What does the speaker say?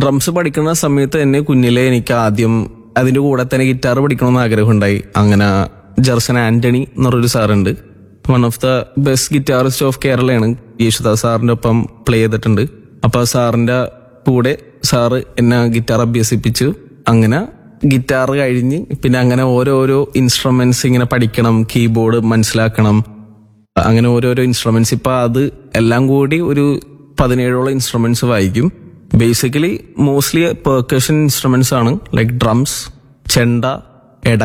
drums പഠിക്കുന്ന സമയത്ത് തന്നെ കുഞ്ഞിലെ എനിക്ക് ആദ്യം അതിന്റെ കൂടെ തന്നെ ഗിറ്റാർ പഠിക്കണമെന്ന് ആഗ്രഹമുണ്ടായി അങ്ങനെ ജെർസൺ ആന്റണി എന്നൊരു സാറുണ്ട് one of the best guitarist of കേരളയാണ് യേശുദാസ് സാറിന്റെ ഒപ്പം പ്ലേ ചെയ്തിട്ടുണ്ട് അപ്പൊ ആ സാറിന്റെ കൂടെ സാറ് എന്നെ ഗിറ്റാർ അഭ്യസിപ്പിച്ചു അങ്ങനെ ഗിറ്റാർ കഴിഞ്ഞ് പിന്നെ അങ്ങനെ ഓരോരോ ഇൻസ്ട്രുമെന്റ്സ് ഇങ്ങനെ പഠിക്കണം കീബോർഡ് മനസ്സിലാക്കണം അങ്ങനെ ഓരോരോ ഇൻസ്ട്രുമെന്റ്സ് ഇപ്പൊ അത് എല്ലാം കൂടി ഒരു പതിനേഴോളം ഇൻസ്ട്രുമെന്റ്സ് വായിക്കും ബേസിക്കലി മോസ്റ്റ്ലി പെർക്കഷൻ ഇൻസ്ട്രുമെന്റ്സ് ആണ് ലൈക്ക് ഡ്രംസ് ചെണ്ട